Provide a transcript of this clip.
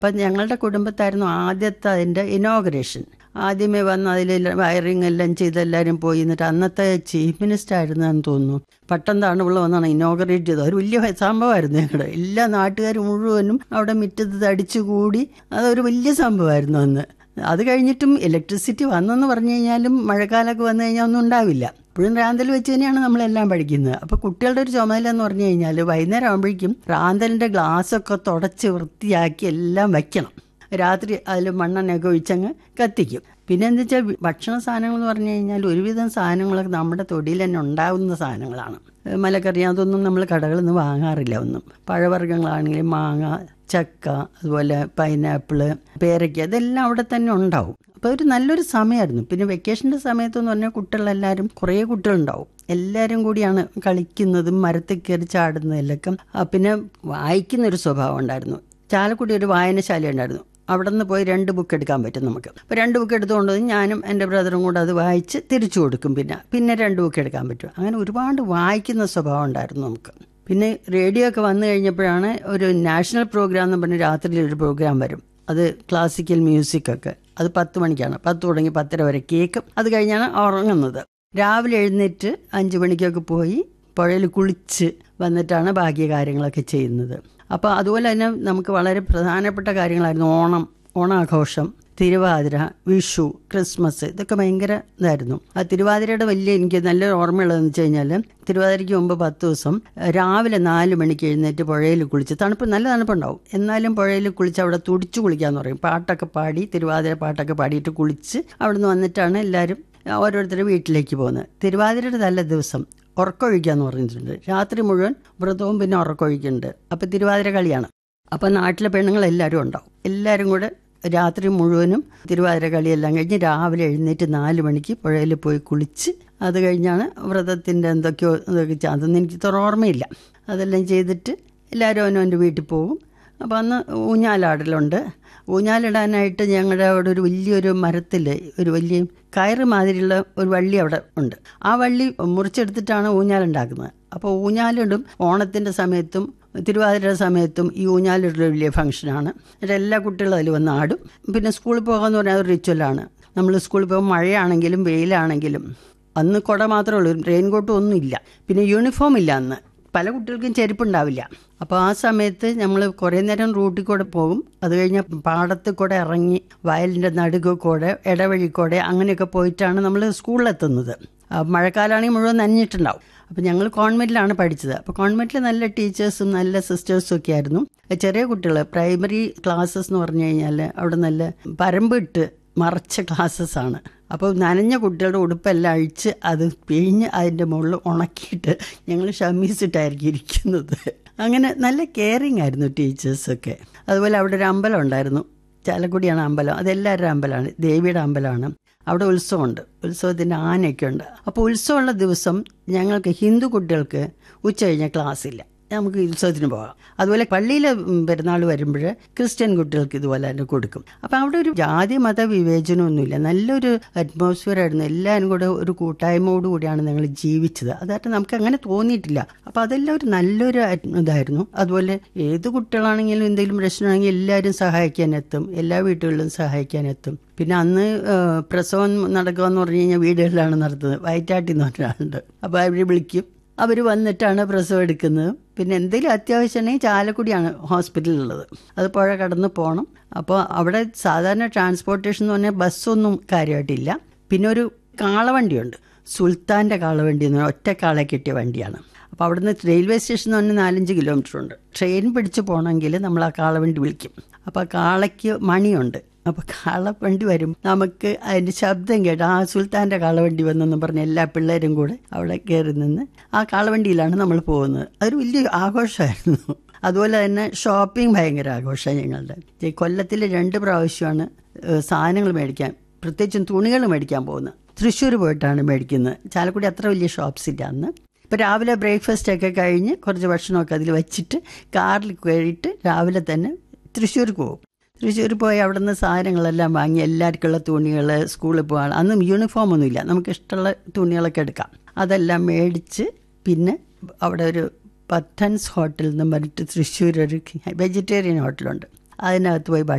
അപ്പം ഞങ്ങളുടെ കുടുംബത്തായിരുന്നു ആദ്യത്തെ അതിൻ്റെ ഇനോഗ്രേഷൻ ആദ്യമേ വന്ന് അതിൽ വയറിങ് എല്ലാം ചെയ്ത് എല്ലാവരും പോയി എന്നിട്ട് അന്നത്തെ ചീഫ് മിനിസ്റ്റർ ആയിരുന്നെന്ന് തോന്നുന്നു പട്ടം താണുള്ള വന്നാണ് ഇനോഗ്രേറ്റ് ചെയ്തത് ഒരു വലിയ സംഭവമായിരുന്നു ഞങ്ങളുടെ എല്ലാ നാട്ടുകാരും മുഴുവനും അവിടെ മുറ്റത്ത് തടിച്ചുകൂടി അതൊരു വലിയ സംഭവമായിരുന്നു അന്ന് അത് കഴിഞ്ഞിട്ടും ഇലക്ട്രിസിറ്റി വന്നെന്ന് പറഞ്ഞു കഴിഞ്ഞാലും മഴക്കാലമൊക്കെ വന്നു കഴിഞ്ഞാൽ ഒന്നും ഉണ്ടാവില്ല ഇപ്പോഴും റാന്തൽ വെച്ച് തന്നെയാണ് നമ്മളെല്ലാം പഠിക്കുന്നത് അപ്പോൾ കുട്ടികളുടെ ഒരു ചുമതല എന്ന് പറഞ്ഞു കഴിഞ്ഞാൽ വൈകുന്നേരം ആകുമ്പോഴേക്കും റാന്തലിൻ്റെ ഗ്ലാസ്സൊക്കെ തുടച്ച് വൃത്തിയാക്കി എല്ലാം വയ്ക്കണം രാത്രി അതിൽ മണ്ണെണ്ണയൊക്കെ ഒഴിച്ചങ്ങ് കത്തിക്കും പിന്നെ എന്താ വെച്ചാൽ ഭക്ഷണ സാധനങ്ങൾ എന്ന് പറഞ്ഞു കഴിഞ്ഞാൽ ഒരുവിധം സാധനങ്ങളൊക്കെ നമ്മുടെ തൊടിയിൽ തന്നെ ഉണ്ടാകുന്ന സാധനങ്ങളാണ് മലക്കറി അതൊന്നും നമ്മൾ കടകളിൽ നിന്ന് വാങ്ങാറില്ല ഒന്നും പഴവർഗ്ഗങ്ങളാണെങ്കിലും മാങ്ങ ചക്ക അതുപോലെ പൈനാപ്പിള് പേരയ്ക്ക ഇതെല്ലാം അവിടെ തന്നെ ഉണ്ടാവും അപ്പോൾ ഒരു നല്ലൊരു സമയമായിരുന്നു പിന്നെ വെക്കേഷൻ്റെ സമയത്തെന്ന് പറഞ്ഞാൽ കുട്ടികളെല്ലാവരും കുറേ കുട്ടികളുണ്ടാവും എല്ലാവരും കൂടിയാണ് കളിക്കുന്നതും മരത്തിൽ കയറി ചാടുന്നതിലൊക്കെ പിന്നെ വായിക്കുന്നൊരു സ്വഭാവം ഉണ്ടായിരുന്നു ചാലക്കുടി ഒരു വായനശാല ഉണ്ടായിരുന്നു അവിടെ നിന്ന് പോയി രണ്ട് ബുക്ക് എടുക്കാൻ പറ്റും നമുക്ക് അപ്പോൾ രണ്ട് ബുക്ക് എടുത്തുകൊണ്ട് ഞാനും എൻ്റെ ബ്രദറും കൂടെ അത് വായിച്ച് തിരിച്ചു കൊടുക്കും പിന്നെ പിന്നെ രണ്ട് ബുക്ക് എടുക്കാൻ പറ്റും അങ്ങനെ ഒരുപാട് വായിക്കുന്ന സ്വഭാവം ഉണ്ടായിരുന്നു നമുക്ക് പിന്നെ റേഡിയോ ഒക്കെ വന്നു കഴിഞ്ഞപ്പോഴാണ് ഒരു നാഷണൽ പ്രോഗ്രാം എന്ന് പറഞ്ഞ് രാത്രിയിൽ ഒരു പ്രോഗ്രാം വരും അത് ക്ലാസിക്കൽ മ്യൂസിക് ഒക്കെ അത് പത്ത് മണിക്കാണ് പത്ത് തുടങ്ങി പത്തര വരെ കേൾക്കും അത് കഴിഞ്ഞാണ് ഉറങ്ങുന്നത് രാവിലെ എഴുന്നേറ്റ് അഞ്ച് മണിക്കൊക്കെ പോയി പുഴയിൽ കുളിച്ച് വന്നിട്ടാണ് ബാക്കി കാര്യങ്ങളൊക്കെ ചെയ്യുന്നത് അപ്പോൾ അതുപോലെ തന്നെ നമുക്ക് വളരെ പ്രധാനപ്പെട്ട കാര്യങ്ങളായിരുന്നു ഓണം ഓണാഘോഷം തിരുവാതിര വിഷു ക്രിസ്മസ് ഇതൊക്കെ ഭയങ്കര ഇതായിരുന്നു ആ തിരുവാതിരയുടെ വലിയ എനിക്ക് നല്ലൊരു ഓർമ്മയുള്ളതെന്ന് വെച്ച് കഴിഞ്ഞാൽ തിരുവാതിരയ്ക്ക് മുമ്പ് പത്ത് ദിവസം രാവിലെ നാല് മണിക്ക് എഴുന്നേറ്റ് പുഴയിൽ കുളിച്ച് തണുപ്പ് നല്ല തണുപ്പുണ്ടാവും എന്നാലും പുഴയിൽ കുളിച്ച് അവിടെ തുടിച്ചു കുളിക്കാന്ന് പറയും പാട്ടൊക്കെ പാടി തിരുവാതിര പാട്ടൊക്കെ പാടിയിട്ട് കുളിച്ച് അവിടെ നിന്ന് വന്നിട്ടാണ് എല്ലാവരും ഓരോരുത്തരുടെ വീട്ടിലേക്ക് പോകുന്നത് തിരുവാതിരയുടെ നല്ല ദിവസം ഉറക്കൊഴിക്കാന്ന് പറഞ്ഞിട്ടുണ്ട് രാത്രി മുഴുവൻ വ്രതവും പിന്നെ ഉറക്കൊഴിക്കുന്നുണ്ട് അപ്പം തിരുവാതിര കളിയാണ് അപ്പം നാട്ടിലെ പെണ്ണുങ്ങൾ എല്ലാവരും ഉണ്ടാവും എല്ലാവരും കൂടെ രാത്രി മുഴുവനും തിരുവാതിര കളിയെല്ലാം കഴിഞ്ഞ് രാവിലെ എഴുന്നേറ്റ് നാല് മണിക്ക് പുഴയിൽ പോയി കുളിച്ച് അത് കഴിഞ്ഞാണ് വ്രതത്തിൻ്റെ എന്തൊക്കെയോ ഇതൊക്കെ അതൊന്നും എനിക്ക് ഇത്ര ഓർമ്മയില്ല അതെല്ലാം ചെയ്തിട്ട് എല്ലാവരും അവനവൻ്റെ വീട്ടിൽ പോകും അപ്പോൾ അന്ന് ഊഞ്ഞാലാടലുണ്ട് ഊഞ്ഞാലിടാനായിട്ട് ഞങ്ങളുടെ അവിടെ ഒരു വലിയൊരു മരത്തിൽ ഒരു വലിയ കയറ് മാതിരിയുള്ള ഒരു വള്ളി അവിടെ ഉണ്ട് ആ വള്ളി മുറിച്ചെടുത്തിട്ടാണ് ഊഞ്ഞാലുണ്ടാക്കുന്നത് അപ്പോൾ ഊഞ്ഞാലിടും ഓണത്തിൻ്റെ സമയത്തും തിരുവാതിര സമയത്തും ഈ ഊഞ്ഞാലിടൽ വലിയ ഫംഗ്ഷനാണ് എന്നിട്ട് എല്ലാ കുട്ടികളും അതിൽ വന്ന് ആടും പിന്നെ സ്കൂളിൽ പോകാമെന്ന് പറഞ്ഞാൽ ഒരു റിച്വലാണ് നമ്മൾ സ്കൂളിൽ പോകുമ്പോൾ മഴയാണെങ്കിലും വെയിലാണെങ്കിലും അന്ന് കുട മാത്രമേ ഉള്ളൂ റെയിൻകോട്ടും ഒന്നും ഇല്ല പിന്നെ യൂണിഫോം ഇല്ല അന്ന് പല കുട്ടികൾക്കും ചെരുപ്പുണ്ടാവില്ല അപ്പോൾ ആ സമയത്ത് നമ്മൾ കുറേ നേരം റൂട്ടിൽ കൂടെ പോകും അത് കഴിഞ്ഞ് പാടത്ത് കൂടെ ഇറങ്ങി വയലിൻ്റെ നടുക്ക് കൂടെ ഇടവഴി കൂടെ അങ്ങനെയൊക്കെ പോയിട്ടാണ് നമ്മൾ സ്കൂളിലെത്തുന്നത് മഴക്കാലമാണെങ്കിൽ മുഴുവൻ നനഞ്ഞിട്ടുണ്ടാവും അപ്പോൾ ഞങ്ങൾ കോൺവെൻറ്റിലാണ് പഠിച്ചത് അപ്പോൾ കോൺവെൻറ്റിൽ നല്ല ടീച്ചേഴ്സും നല്ല സിസ്റ്റേഴ്സും ഒക്കെ ആയിരുന്നു ചെറിയ കുട്ടികൾ പ്രൈമറി ക്ലാസ്സസ് എന്ന് പറഞ്ഞു കഴിഞ്ഞാൽ അവിടെ നല്ല പരമ്പിട്ട് മറച്ച ക്ലാസ്സസ് ആണ് അപ്പോൾ നനഞ്ഞ കുട്ടികളുടെ ഉടുപ്പെല്ലാം അഴിച്ച് അത് പിഴിഞ്ഞ് അതിൻ്റെ മുകളിൽ ഉണക്കിയിട്ട് ഞങ്ങൾ ഷമീസിട്ടായിരിക്കും ഇരിക്കുന്നത് അങ്ങനെ നല്ല കെയറിങ് ആയിരുന്നു ടീച്ചേഴ്സൊക്കെ അതുപോലെ അവിടെ ഒരു അമ്പലം ഉണ്ടായിരുന്നു ചാലക്കുടിയാണ് അമ്പലം അതെല്ലാവരുടെ അമ്പലമാണ് ദേവിയുടെ അമ്പലമാണ് അവിടെ ഉത്സവമുണ്ട് ഉത്സവത്തിൻ്റെ ആനയൊക്കെ ഉണ്ട് അപ്പോൾ ഉത്സവമുള്ള ദിവസം ഞങ്ങൾക്ക് ഹിന്ദു കുട്ടികൾക്ക് ഉച്ച കഴിഞ്ഞ ക്ലാസ് ഇല്ല നമുക്ക് ഉത്സവത്തിന് പോകാം അതുപോലെ പള്ളിയിൽ പെരുന്നാൾ വരുമ്പോൾ ക്രിസ്ത്യൻ കുട്ടികൾക്ക് ഇതുപോലെ തന്നെ കൊടുക്കും അപ്പം അവിടെ ഒരു ജാതി മത വിവേചനമൊന്നുമില്ല നല്ലൊരു അറ്റ്മോസ്ഫിയർ ആയിരുന്നു എല്ലാവരും കൂടെ ഒരു കൂട്ടായ്മയോട് കൂടിയാണ് ഞങ്ങൾ ജീവിച്ചത് അതായിട്ട് നമുക്ക് അങ്ങനെ തോന്നിയിട്ടില്ല അപ്പം അതെല്ലാം ഒരു നല്ലൊരു ഇതായിരുന്നു അതുപോലെ ഏത് കുട്ടികളാണെങ്കിലും എന്തെങ്കിലും പ്രശ്നമാണെങ്കിൽ എല്ലാവരും സഹായിക്കാൻ എത്തും എല്ലാ വീട്ടുകളിലും സഹായിക്കാൻ എത്തും പിന്നെ അന്ന് പ്രസവം നടക്കുക എന്ന് പറഞ്ഞു കഴിഞ്ഞാൽ വീടുകളിലാണ് നടത്തുന്നത് വയറ്റാട്ടി എന്ന് പറഞ്ഞാളുണ്ട് അപ്പോൾ അവർ വിളിക്കും അവർ വന്നിട്ടാണ് പ്രസവം എടുക്കുന്നത് പിന്നെ എന്തെങ്കിലും അത്യാവശ്യമുണ്ടെങ്കിൽ ചാലക്കുടിയാണ് ഹോസ്പിറ്റലുള്ളത് അത് പുഴ കടന്ന് പോകണം അപ്പോൾ അവിടെ സാധാരണ ട്രാൻസ്പോർട്ടേഷൻ എന്ന് പറഞ്ഞാൽ ബസ്സൊന്നും കാര്യമായിട്ടില്ല പിന്നെ ഒരു കാളവണ്ടിയുണ്ട് സുൽത്താൻ്റെ കാളവണ്ടി എന്ന് പറഞ്ഞാൽ ഒറ്റ കാളെ കിട്ടിയ വണ്ടിയാണ് അപ്പോൾ അവിടുന്ന് റെയിൽവേ സ്റ്റേഷൻ എന്ന് പറഞ്ഞാൽ നാലഞ്ച് കിലോമീറ്റർ ഉണ്ട് ട്രെയിൻ പിടിച്ച് പോകണമെങ്കിൽ നമ്മൾ ആ കാളവണ്ടി വിളിക്കും അപ്പോൾ കാളയ്ക്ക് മണിയുണ്ട് അപ്പോൾ കാളവണ്ടി വരും നമുക്ക് അതിൻ്റെ ശബ്ദം കേട്ട് ആ സുൽത്താൻ്റെ കാളവണ്ടി വന്നെന്ന് പറഞ്ഞ് എല്ലാ പിള്ളേരും കൂടെ അവിടെ കയറി നിന്ന് ആ കാളവണ്ടിയിലാണ് നമ്മൾ പോകുന്നത് അതൊരു വലിയ ആഘോഷമായിരുന്നു അതുപോലെ തന്നെ ഷോപ്പിംഗ് ഭയങ്കര ആഘോഷമാണ് ഞങ്ങളുടെ കൊല്ലത്തിൽ രണ്ട് പ്രാവശ്യമാണ് സാധനങ്ങൾ മേടിക്കാൻ പ്രത്യേകിച്ചും തുണികൾ മേടിക്കാൻ പോകുന്നത് തൃശ്ശൂർ പോയിട്ടാണ് മേടിക്കുന്നത് ചാലക്കുടി അത്ര വലിയ ഷോപ്സ് ഇല്ല അന്ന് ഇപ്പോൾ രാവിലെ ബ്രേക്ക്ഫാസ്റ്റ് ഒക്കെ കഴിഞ്ഞ് കുറച്ച് ഭക്ഷണമൊക്കെ അതിൽ വെച്ചിട്ട് കാറിൽ കയറിയിട്ട് രാവിലെ തന്നെ തൃശ്ശൂർക്ക് പോകും തൃശ്ശൂർ പോയി അവിടെ നിന്ന് സാധനങ്ങളെല്ലാം വാങ്ങി എല്ലാവർക്കുള്ള തുണികൾ സ്കൂളിൽ പോകാൻ അന്നും യൂണിഫോം ഒന്നുമില്ല നമുക്ക് ഇഷ്ടമുള്ള തുണികളൊക്കെ എടുക്കാം അതെല്ലാം മേടിച്ച് പിന്നെ അവിടെ ഒരു പത്തൻസ് ഹോട്ടൽ എന്ന് പറഞ്ഞിട്ട് തൃശ്ശൂർ ഒരു വെജിറ്റേറിയൻ ഹോട്ടലുണ്ട് അതിനകത്ത് പോയി ഭക്ഷണം